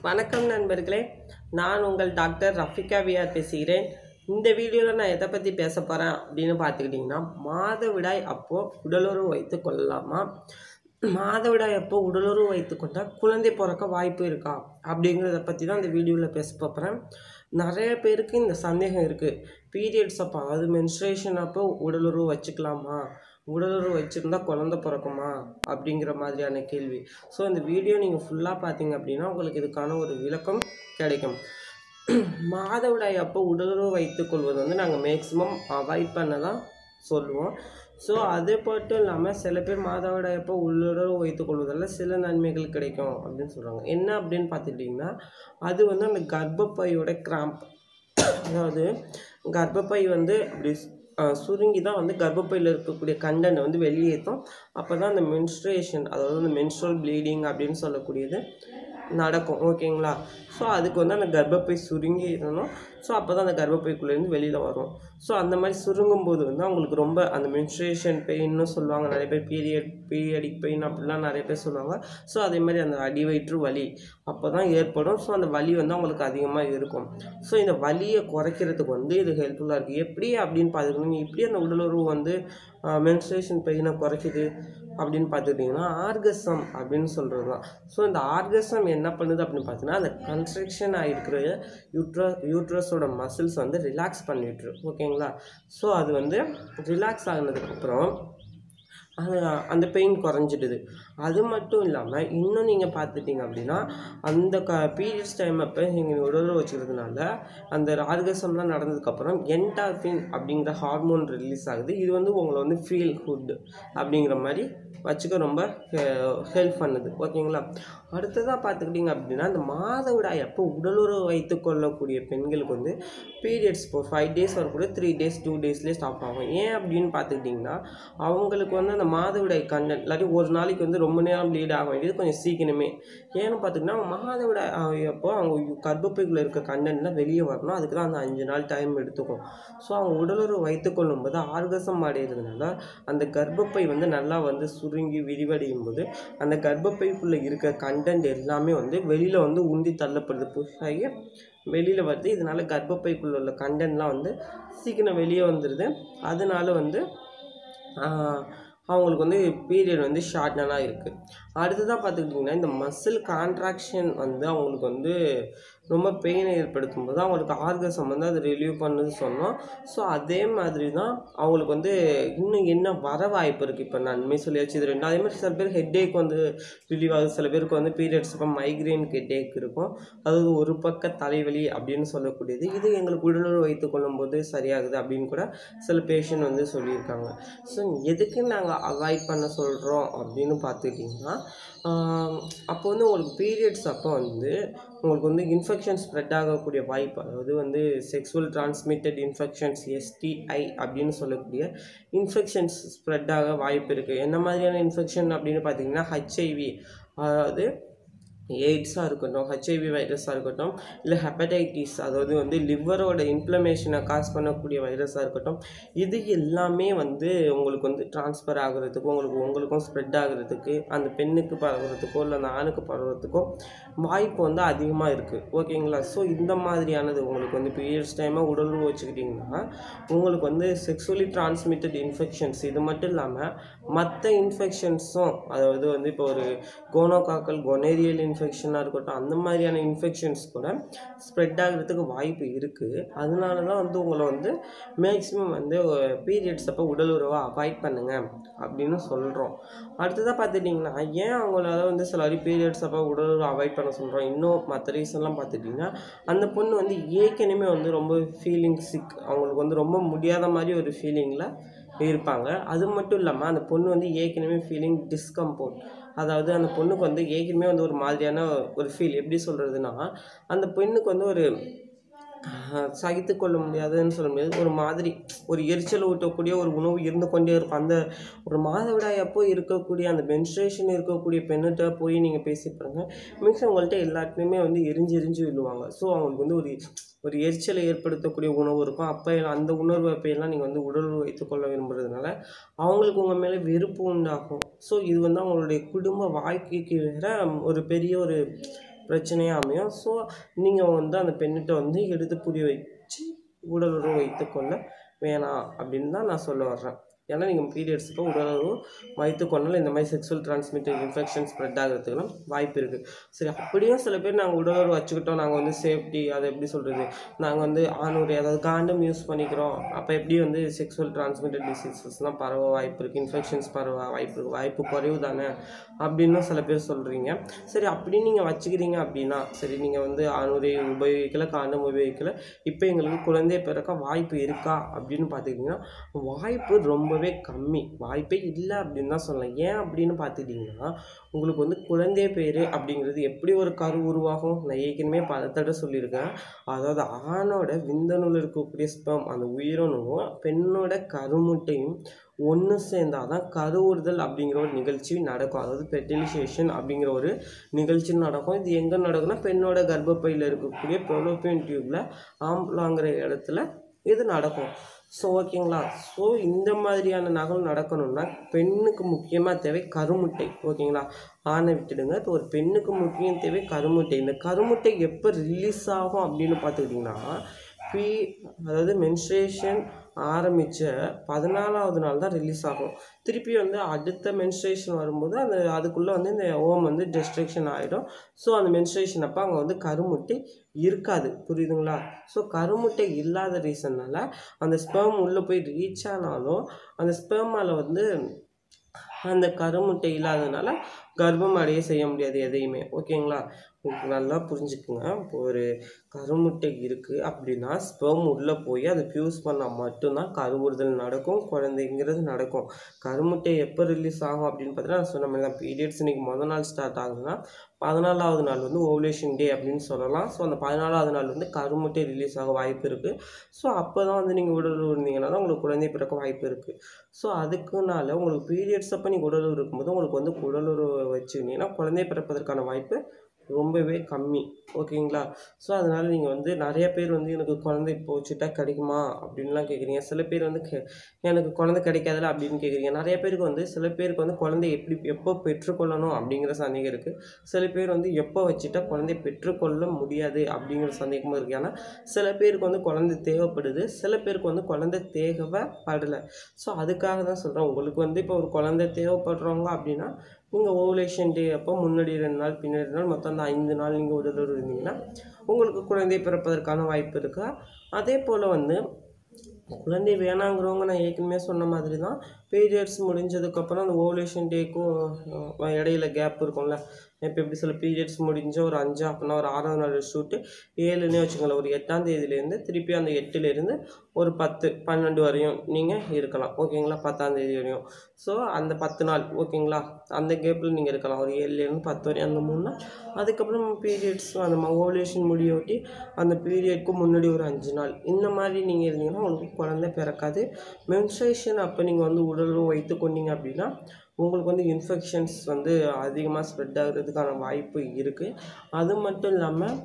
வணக்கம் நண்பர்களே நான் உங்கள் டாக்டர் ரஃபிகா விஆர் பேசுகிறேன் இந்த வீடியோவில் நான் எதை பற்றி பேச போகிறேன் அப்படின்னு பார்த்துக்கிட்டிங்கன்னா மாதவிடாய் அப்போது உடலுறவு வைத்து கொள்ளலாமா மாதவிடாய் அப்போ உடலுறவு வைத்து கொண்டால் குழந்தை பிறக்க வாய்ப்பு இருக்கா அப்படிங்கிறத பற்றி தான் இந்த வீடியோவில் பேச போகிறேன் நிறைய பேருக்கு இந்த சந்தேகம் இருக்குது பீரியட்ஸ் அப்போ அதாவது மென்ஸ்ட்ரேஷன் அப்போ உடலுறவு வச்சுக்கலாமா உடலுறவு வச்சுருந்தா குழந்தை பிறக்குமா அப்படிங்கிற மாதிரியான கேள்வி ஸோ இந்த வீடியோ நீங்கள் ஃபுல்லாக பார்த்தீங்க அப்படின்னா உங்களுக்கு இதுக்கான ஒரு விளக்கம் கிடைக்கும் மாதவிடாய் அப்போ உடலுறவு வைத்துக்கொள்வது வந்து நாங்கள் மேக்ஸிமம் அவாய்ட் பண்ண தான் சொல்லுவோம் ஸோ அது மட்டும் இல்லாமல் சில பேர் மாதவிடாய் அப்போ உள்ளுறவு வைத்துக்கொள்வதால் சில நன்மைகள் கிடைக்கும் அப்படின்னு சொல்கிறாங்க என்ன அப்படின்னு பார்த்துக்கிட்டிங்கன்னா அது வந்து அந்த கர்ப்பப்பையோட கிராம்ப் அதாவது கர்ப்பப்பை வந்து அப்படி அஹ், சுருங்கி தான் வந்து கர்ப்பப்பையில் இருக்கக்கூடிய கண்டனை வந்து வெளியேற்றும் அப்போ தான் அந்த மென்ஸ்ட்ரேஷன் அதாவது அந்த மென்ஸ்ட்ரல் ப்ளீடிங் அப்படின்னு சொல்லக்கூடியது நடக்கும் ஓகேங்களா ஸோ அதுக்கு வந்து அந்த கர்ப்பப்பை சுருங்கி இருக்கணும் ஸோ அப்போ தான் அந்த கர்ப்பப்பைக்குள்ளேருந்து வெளியில் வரும் ஸோ அந்த மாதிரி சுருங்கும் போது வந்து அவங்களுக்கு ரொம்ப அந்த மென்ஸ்ட்ரேஷன் பெயின்னு சொல்லுவாங்க நிறைய பேர் பீரியட் பீரியடிக் பெயின் அப்படிலாம் நிறைய பேர் சொல்லுவாங்க ஸோ அதே மாதிரி அந்த அடிவயிற்று வலி அப்போ தான் ஏற்படும் ஸோ அந்த வலி வந்து அவங்களுக்கு அதிகமாக இருக்கும் ஸோ இந்த வலியை குறைக்கிறதுக்கு வந்து இது ஹெல்ப்ஃபுல்லாக இருக்குது எப்படி அப்படின்னு பார்த்துக்கணும் எப்படி அந்த உடலுறவு வந்து மென்ஸ்ட்ரேஷன் பெயினை குறைக்குது அப்படின்னு பார்த்துக்கிட்டிங்கன்னா ஆர்கசம் அப்படின்னு சொல்கிறது தான் ஸோ இந்த ஆர்கசம் என்ன பண்ணுது அப்படின்னு பார்த்தீங்கன்னா அந்த கன்ஸ்ட்ரக்ஷன் ஆகிருக்கிற யூட்ர யூட்ரஸோட மசில்ஸ் வந்து ரிலாக்ஸ் பண்ணிட்டுரு ஓகேங்களா ஸோ அது வந்து ரிலாக்ஸ் ஆகினதுக்கப்புறம் அது அந்த பெயின் குறைஞ்சிடுது அது மட்டும் இல்லாமல் இன்னும் நீங்கள் பார்த்துட்டிங்க அப்படின்னா அந்த க பீரியட்ஸ் டைம் அப்போ நீங்கள் உடலில் வச்சுக்கிறதுனால அந்த ஆர்கசம்லாம் நடந்ததுக்கப்புறம் என்டார்பின் அப்படிங்கிற ஹார்மோன் ரிலீஸ் ஆகுது இது வந்து உங்களை வந்து ஃபீல் குட் அப்படிங்கிற மாதிரி வச்சுக்க ரொம்ப ஹெல்ப் பண்ணுது ஓகேங்களா அடுத்ததாக பார்த்துக்கிட்டிங்க அப்படின்னா இந்த மாதவிடாய் அப்போ உடலுறவு வைத்து கொள்ளக்கூடிய பெண்களுக்கு வந்து பீரியட்ஸ் இப்போ ஃபைவ் டேஸ் வரக்கூடிய த்ரீ டேஸ் டூ டேஸ்லேயே ஸ்டாப் ஆகும் ஏன் அப்படின்னு பார்த்துக்கிட்டிங்கன்னா அவங்களுக்கு வந்து அந்த மாதவிடாய் கண்டென்ட் இல்லாட்டி ஒரு நாளைக்கு வந்து ரொம்ப நேரம் ப்ளீட் ஆக வேண்டியது கொஞ்சம் சீக்கிரமே ஏன்னு பார்த்திங்கன்னா மாதவிடாய் ஆஹ் அப்போ அவங்க கர்ப்பப்பைக்குள்ளே இருக்க கண்டென்ட்லாம் வெளியே வரணும் அதுக்கு தான் அந்த அஞ்சு நாள் டைம் எடுத்துக்கும் ஸோ அவங்க உடலுறவு வைத்துக்கொள்ளும் போது ஆர்கசம் அடைகிறதுனால அந்த கர்ப்பப்பை வந்து நல்லா வந்து சுருங்கி விரிவடையும் போது அந்த கர்ப்பப்பைக்குள்ளே இருக்க கண்டென்ட் எல்லாமே வந்து வெளியில் வந்து உந்தி தள்ளப்படுது புஷாகி வெளியில் வருது இதனால் கர்ப்பப்பைக்குள்ள உள்ள கண்டென்ட்லாம் வந்து சீக்கிரம் வெளியே வந்துடுது அதனால வந்து ஆஹ், அவங்களுக்கு வந்து பீரியட் வந்து ஷார்ட்டனாக இருக்குது அடுத்ததாக பார்த்துக்கிட்டிங்கன்னா இந்த மசில் கான்ட்ராக்ஷன் வந்து அவங்களுக்கு வந்து ரொம்ப பெயினை ஏற்படுத்தும் போது அவங்களுக்கு ஆர்கசம் வந்து அது ரிலீவ் பண்ணுது சொன்னோம் ஸோ அதே மாதிரி தான் அவங்களுக்கு வந்து இன்னும் என்ன வர வாய்ப்பு இருக்குது இப்போ நன்மை சொல்லியாச்சு இது ரெண்டு அதே மாதிரி சில பேர் ஹெட்டேக் வந்து ரிலீவ் ஆகுது சில பேருக்கு வந்து பீரியட்ஸ் இப்போ மைக்ரைன் ஹெட்டேக் இருக்கும் அதாவது ஒரு பக்க தலைவலி அப்படின்னு சொல்லக்கூடியது இது எங்களுக்கு உடலுறவு வைத்துக் கொள்ளும்போது சரியாகுது அப்படின்னு கூட சில பேஷண்ட் வந்து சொல்லியிருக்காங்க ஸோ எதுக்கு நாங்கள் அவாய்ட் பண்ண சொல்கிறோம் அப்படின்னு பார்த்துக்கிட்டிங்கன்னா ஆஹ் அப்போ வந்து உங்களுக்கு பீரியட்ஸ் அப்போ வந்து உங்களுக்கு வந்து இன்ஃபெக்ஷன் ஸ்ப்ரெட் ஆகக்கூடிய வாய்ப்பு அதாவது வந்து செக்ஸுவல் டிரான்ஸ்மிட்டட் இன்ஃபெக்ஷன்ஸ் எஸ்டிஐ அப்படின்னு சொல்லக்கூடிய இன்ஃபெக்ஷன்ஸ் ஸ்ப்ரெட் ஆக வாய்ப்பு இருக்குது என்ன மாதிரியான இன்ஃபெக்ஷன் அப்படின்னு பார்த்தீங்கன்னா ஹெச்ஐவி அதாவது எய்ட்ஸாக இருக்கட்டும் ஹெச்ஐவி வைரஸாக இருக்கட்டும் இல்லை ஹெப்படைட்டிஸ் அதாவது வந்து லிவரோட இன்ஃப்ளமேஷனை காஸ் பண்ணக்கூடிய வைரஸாக இருக்கட்டும் இது எல்லாமே வந்து உங்களுக்கு வந்து ட்ரான்ஸ்ஃபர் ஆகுறதுக்கும் உங்களுக்கு உங்களுக்கும் ஸ்ப்ரெட் ஆகுறதுக்கு அந்த பெண்ணுக்கு பரவுறதுக்கோ இல்லை அந்த ஆணுக்கு பரவுறதுக்கோ வாய்ப்பு வந்து அதிகமாக இருக்குது ஓகேங்களா ஸோ இந்த மாதிரியானது உங்களுக்கு வந்து பீரியட்ஸ் டைமாக உடலுறவு வச்சுக்கிட்டிங்கன்னா உங்களுக்கு வந்து செக்ஸுவலி டிரான்ஸ்மிட்டட் இன்ஃபெக்ஷன்ஸ் இது மட்டும் இல்லாமல் மற்ற இன்ஃபெக்ஷன்ஸும் அதாவது வந்து இப்போ ஒரு கோனோகாக்கல் கொனேரியல் இன்ஃபெக்ஷனாக இருக்கட்டும் அந்த மாதிரியான இன்ஃபெக்ஷன்ஸ் கூட ஸ்ப்ரெட் ஆகிறதுக்கு வாய்ப்பு இருக்குது அதனால தான் வந்து உங்களை வந்து மேக்ஸிமம் வந்து பீரியட்ஸ் அப்போ உடல் உறவை அவாய்ட் பண்ணுங்க அப்படின்னு சொல்கிறோம் அடுத்ததாக பார்த்துட்டிங்கன்னா ஏன் அவங்களால வந்து சில பீரியட்ஸ் அப்போ உடல் உறவை அவாய்ட் பண்ண சொல்கிறோம் இன்னும் மற்ற ரீசன்லாம் பார்த்துட்டிங்கன்னா அந்த பொண்ணு வந்து ஏற்கனவே வந்து ரொம்ப ஃபீலிங் சிக் அவங்களுக்கு வந்து ரொம்ப முடியாத மாதிரி ஒரு ஃபீலிங்கில் இருப்பாங்க அது மட்டும் இல்லாமல் அந்த பொண்ணு வந்து ஏற்கனவே ஃபீலிங் டிஸ்கம்போர்ட் அதாவது அந்த பொண்ணுக்கு வந்து ஏற்கனவே வந்து ஒரு மாதிரியான ஒரு ஃபீல் எப்படி சொல்கிறதுனா அந்த பெண்ணுக்கு வந்து ஒரு சகித்து கொள்ள முடியாதுன்னு சொல்ல முடியாது ஒரு மாதிரி ஒரு எரிச்சல் ஊட்டக்கூடிய ஒரு உணவு இருந்து கொண்டே இருக்கும் அந்த ஒரு மாதவிடாய் அப்போ இருக்கக்கூடிய அந்த மென்ஸ்ட்ரேஷன் இருக்கக்கூடிய பெண்ணிட்ட போய் நீங்கள் பேசி பாருங்க மிக்ஸ் அவங்கள்ட்ட எல்லாத்துலேயுமே வந்து எரிஞ்சு எரிஞ்சு விழுவாங்க ஸோ அவங்களுக்கு வந்து ஒரு ஒரு எரிச்சலை ஏற்படுத்தக்கூடிய உணவு இருக்கும் அப்போ அந்த உணர்வு அப்பையெல்லாம் நீங்கள் வந்து உடல் வைத்துக்கொள்ள விரும்புறதுனால அவங்களுக்கு உங்கள் மேலே வெறுப்பு உண்டாகும் ஸோ இது வந்து அவங்களுடைய குடும்ப வாழ்க்கைக்கு வேற ஒரு பெரிய ஒரு பிரச்சனையாக அமையும் ஸோ நீங்கள் வந்து அந்த பெண்ணிட்ட வந்து எடுத்து புரிய வச்சு உடலுறவு வைத்துக்கொள்ள வேணாம் அப்படின்னு தான் நான் சொல்ல வர்றேன் ஏன்னா நீங்கள் பீரியட்ஸுக்கு உடலுறவு வைத்துக்கொண்டால் இந்த மாதிரி செக்ஸுவல் டிரான்ஸ்மிட்டட் இன்ஃபெக்ஷன் ஸ்ப்ரெட் ஆகிறதுக்குலாம் வாய்ப்பு இருக்குது சரி அப்படியும் சில பேர் நாங்கள் உடலுறவு வச்சுக்கிட்டோம் நாங்கள் வந்து சேஃப்டி அதை எப்படி சொல்கிறது நாங்கள் வந்து ஆணுடைய அதாவது காண்டம் யூஸ் பண்ணிக்கிறோம் அப்போ எப்படி வந்து செக்ஸுவல் டிரான்ஸ்மிட்டட் டிசீசஸ்லாம் பரவ வாய்ப்பு இருக்குது இன்ஃபெக்ஷன்ஸ் பரவ வாய்ப்பு இருக்குது வாய்ப்பு குறைவு தானே அப்படின்னு சில பேர் சொல்கிறீங்க சரி அப்படி நீங்கள் வச்சுக்கிறீங்க அப்படின்னா சரி நீங்கள் வந்து ஆணுரை உபயோகிக்கல காண்டம் உபயோகிக்கல இப்போ எங்களுக்கு குழந்தை பிறக்க வாய்ப்பு இருக்கா அப்படின்னு பார்த்துக்கிட்டிங்கன்னா வாய்ப்பு ரொம்பவே கம்மி வாய்ப்பே இல்லை அப்படின்னு தான் சொல்லலாம் ஏன் அப்படின்னு பார்த்துக்கிட்டிங்கன்னா உங்களுக்கு வந்து குழந்தை பேர் அப்படிங்கிறது எப்படி ஒரு கரு உருவாகும் நான் ஏற்கனவே பல தடவை சொல்லியிருக்கேன் அதாவது ஆணோட விந்தணுவில் இருக்கக்கூடிய ஸ்பெர்ம் அந்த உயிரணுவும் பெண்ணோட கருமுட்டையும் ஒன்று சேர்ந்தால் தான் கருவுறுதல் அப்படிங்கிற ஒரு நிகழ்ச்சி நடக்கும் அதாவது ஃபெர்டிலைசேஷன் அப்படிங்கிற ஒரு நிகழ்ச்சி நடக்கும் இது எங்கே நடக்கும்னா பெண்ணோட கர்ப்பப்பையில் இருக்கக்கூடிய ப்ரொலோப்பியன் டியூப்பில் ஆம்பலாங்கிற இடத்துல இது நடக்கும் ஸோ ஓகேங்களா ஸோ இந்த மாதிரியான நகல் நடக்கணும்னா பெண்ணுக்கு முக்கியமாக தேவை கருமுட்டை ஓகேங்களா ஆணை விட்டுடுங்க இப்போ ஒரு பெண்ணுக்கு முக்கியம் தேவை கருமுட்டை இந்த கருமுட்டை எப்போ ரிலீஸ் ஆகும் அப்படின்னு பார்த்துக்கிட்டிங்கன்னா பி அதாவது மென்ஸ்ட்ரேஷன் ஆரம்பித்த பதினாலாவது நாள் தான் ரிலீஸ் ஆகும் திருப்பி வந்து அடுத்த மென்ஸ்ட்ரேஷன் வரும்போது அந்த அதுக்குள்ளே வந்து இந்த ஓம் வந்து டிஸ்ட்ரக்ஷன் ஆகிடும் ஸோ அந்த மென்ஸ்ட்ரேஷன் அப்போ அங்கே வந்து கருமுட்டை இருக்காது புரியுதுங்களா ஸோ கருமுட்டை இல்லாத ரீசன்னால அந்த ஸ்பெர்ம் உள்ளே போய் ரீச் ஆனாலும் அந்த ஸ்பெர்மால் வந்து அந்த கருமுட்டை இல்லாததுனால கர்ப்பம் அடைய செய்ய முடியாது எதையுமே ஓகேங்களா உங்களுக்கு நல்லா புரிஞ்சுக்குங்க இப்போ ஒரு கருமுட்டை இருக்குது அப்படின்னா ஸ்பெர்ம் உள்ளே போய் அதை ஃபியூஸ் பண்ணால் மட்டும்தான் கருவுறுதல் நடக்கும் குழந்தைங்கிறது நடக்கும் கருமுட்டை எப்போ ரிலீஸ் ஆகும் அப்படின்னு பார்த்தீங்கன்னா நான் சொன்ன மாதிரி தான் பீரியட்ஸ் இன்னைக்கு முதல் நாள் ஸ்டார்ட் ஆகுதுன்னா பதினாலாவது நாள் வந்து ஓவலேஷன் டே அப்படின்னு சொல்லலாம் ஸோ அந்த பதினாலாவது நாள் வந்து கருமுட்டை ரிலீஸ் ஆக வாய்ப்பு இருக்குது ஸோ அப்போ தான் வந்து நீங்கள் உடல் இருந்தீங்கன்னா தான் உங்களுக்கு குழந்தை பிறக்க வாய்ப்பு இருக்குது ஸோ அதுக்குனால உங்களுக்கு பீரியட்ஸ் அப்போ நீங்கள் உடலுறவு இருக்கும்போது உங்களுக்கு வந்து உடலுறவு வச்சுக்கிட்டீங்கன்னா குழந்தை பிறப்பதற்கான வாய்ப்பு ரொம்பவே கம்மி ஓகேங்களா ஸோ அதனால் நீங்கள் வந்து நிறைய பேர் வந்து எனக்கு குழந்தை இப்போ வச்சுட்டா கிடைக்குமா அப்படின்லாம் கேட்குறீங்க சில பேர் வந்து கே எனக்கு குழந்தை கிடைக்காதுல அப்படின்னு கேட்குறீங்க நிறைய பேருக்கு வந்து சில பேருக்கு வந்து குழந்தை எப்படி எப்போ பெற்றுக்கொள்ளணும் அப்படிங்கிற சந்தேகம் இருக்குது சில பேர் வந்து எப்போ வச்சுட்டா குழந்தை பெற்றுக்கொள்ள முடியாது அப்படிங்கிற சந்தேகமும் இருக்குது ஏன்னா சில பேருக்கு வந்து குழந்தை தேவைப்படுது சில பேருக்கு வந்து குழந்தை தேவைப்படலை ஸோ அதுக்காக தான் சொல்கிறேன் உங்களுக்கு வந்து இப்போ ஒரு குழந்தை தேவைப்படுறவங்க அப்படின்னா நீங்கள் ஓவலேஷன் டே அப்போ முன்னாடி ரெண்டு நாள் பின்னாடி ரெண்டு நாள் மொத்தம் அந்த ஐந்து நாள் நீங்கள் உடலுறவு இருந்தீங்கன்னா உங்களுக்கு குழந்தை பிறப்பதற்கான வாய்ப்பு இருக்கா அதே போல் வந்து குழந்தை வேணாங்கிறவங்க நான் ஏற்கனவே சொன்ன மாதிரி தான் பீரியட்ஸ் முடிஞ்சதுக்கப்புறம் அந்த ஓவலேஷன் டேக்கும் இடையில கேப் இருக்கும்ல இப்போ எப்படி சொல்ல பீரியட்ஸ் முடிஞ்ச ஒரு அஞ்சு அப்படின்னா ஒரு ஆறாவது நாள் ஷூட்டு ஏழுன்னே வச்சுக்கோங்களேன் ஒரு எட்டாம் தேதியிலேருந்து திருப்பி அந்த எட்டுலேருந்து ஒரு பத்து பன்னெண்டு வரையும் நீங்கள் இருக்கலாம் ஓகேங்களா பத்தாம் தேதி வரையும் ஸோ அந்த பத்து நாள் ஓகேங்களா அந்த கேப்பில் நீங்கள் இருக்கலாம் ஒரு ஏழுலேருந்து பத்து வரையும் அந்த மூணு நாள் அதுக்கப்புறம் பீரியட்ஸ் அந்த ஓவலேஷன் முடியொட்டி அந்த பீரியட்க்கு முன்னாடி ஒரு அஞ்சு நாள் இந்த மாதிரி நீங்கள் இருந்தீங்கன்னா உங்களுக்கு குழந்தை பிறக்காது மென்ஸ்ட்ரேஷன் அப்போ நீங்கள் வந்து உடலுறவு வைத்து கொண்டீங்க அப்படின்னா உங்களுக்கு வந்து இன்ஃபெக்ஷன்ஸ் வந்து அதிகமாக ஸ்ப்ரெட் ஆகிறதுக்கான வாய்ப்பு இருக்குது அது மட்டும் இல்லாமல்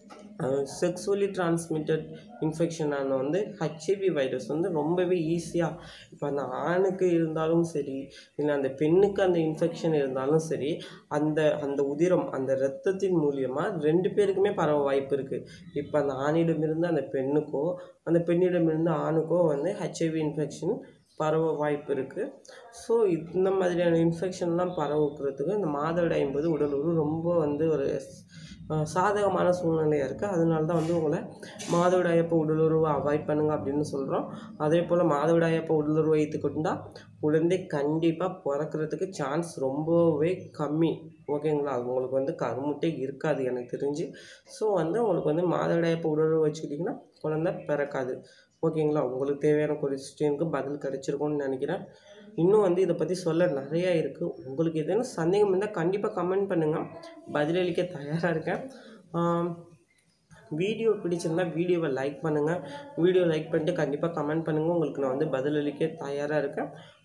செக்ஸுவலி டிரான்ஸ்மிட்டட் இன்ஃபெக்ஷனான வந்து ஹெச்ஐவி வைரஸ் வந்து ரொம்பவே ஈஸியாக இப்போ அந்த ஆணுக்கு இருந்தாலும் சரி இல்லை அந்த பெண்ணுக்கு அந்த இன்ஃபெக்ஷன் இருந்தாலும் சரி அந்த அந்த உதிரம் அந்த இரத்தத்தின் மூலியமாக ரெண்டு பேருக்குமே பரவ வாய்ப்பு இருக்குது இப்போ அந்த ஆணிடமிருந்து அந்த பெண்ணுக்கோ அந்த பெண்ணிடமிருந்து ஆணுக்கோ வந்து ஹெச்ஐவி இன்ஃபெக்ஷன் பரவ வாய்ப்பு இருக்குது ஸோ இந்த மாதிரியான இன்ஃபெக்ஷன்லாம் பரவுக்கிறதுக்கு இந்த மாதவிடாய் என்பது உடல் உறவு ரொம்ப வந்து ஒரு அஹ், சாதகமான சூழ்நிலையாக இருக்குது அதனால தான் வந்து உங்களை மாதவிடாயப்போ உடலுறவு அவாய்ட் பண்ணுங்க அப்படின்னு சொல்கிறோம் அதே போல் மாதவிடாயப்போ உடலுறவு வைத்துக்கொண்டா குழந்தை கண்டிப்பாக பிறக்கிறதுக்கு சான்ஸ் ரொம்பவே கம்மி ஓகேங்களா உங்களுக்கு வந்து கருமுட்டை இருக்காது எனக்கு தெரிஞ்சு ஸோ வந்து உங்களுக்கு வந்து மாதவிடாயப்போ உடலுறவு வச்சுக்கிட்டிங்கன்னா குழந்தை பிறக்காது ஓகேங்களா உங்களுக்கு தேவையான கொஸ்டினுக்கு பதில் கிடைச்சிருக்கும்னு நினைக்கிறேன் இன்னும் வந்து இதை பற்றி சொல்ல நிறையா இருக்குது உங்களுக்கு எதுவும் சந்தேகம் இருந்தால் கண்டிப்பாக கமெண்ட் பண்ணுங்கள் பதிலளிக்க தயாராக இருக்கேன் ஆம், வீடியோ பிடிச்சிருந்தா வீடியோவை லைக் பண்ணுங்கள் வீடியோ லைக் பண்ணிட்டு கண்டிப்பாக கமெண்ட் பண்ணுங்கள் உங்களுக்கு நான் வந்து பதிலளிக்க தயாராக இருக்கேன்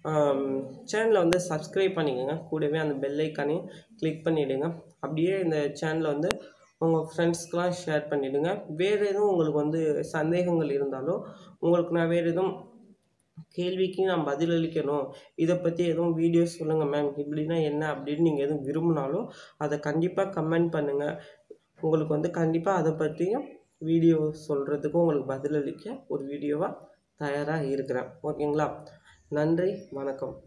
சேனலை வந்து சப்ஸ்கிரைப் பண்ணிக்கோங்க கூடவே அந்த பெல் ஐக்கானையும் கிளிக் பண்ணிவிடுங்க அப்படியே இந்த சேனலை வந்து உங்கள் ஃப்ரெண்ட்ஸ்க்கெலாம் ஷேர் பண்ணிவிடுங்க வேறு எதுவும் உங்களுக்கு வந்து சந்தேகங்கள் இருந்தாலோ உங்களுக்கு நான் வேறு எதுவும் கேள்விக்கு நான் பதிலளிக்கணும் இதை பற்றி எதுவும் வீடியோஸ் சொல்லுங்கள் மேம் இப்படின்னா என்ன அப்படின்னு நீங்கள் எதுவும் விரும்பினாலும் அதை கண்டிப்பாக கமெண்ட் பண்ணுங்கள் உங்களுக்கு வந்து கண்டிப்பாக அதை பற்றியும் வீடியோ சொல்கிறதுக்கும் உங்களுக்கு பதிலளிக்க ஒரு வீடியோவாக தயாராக இருக்கிறேன் ஓகேங்களா நன்றி வணக்கம்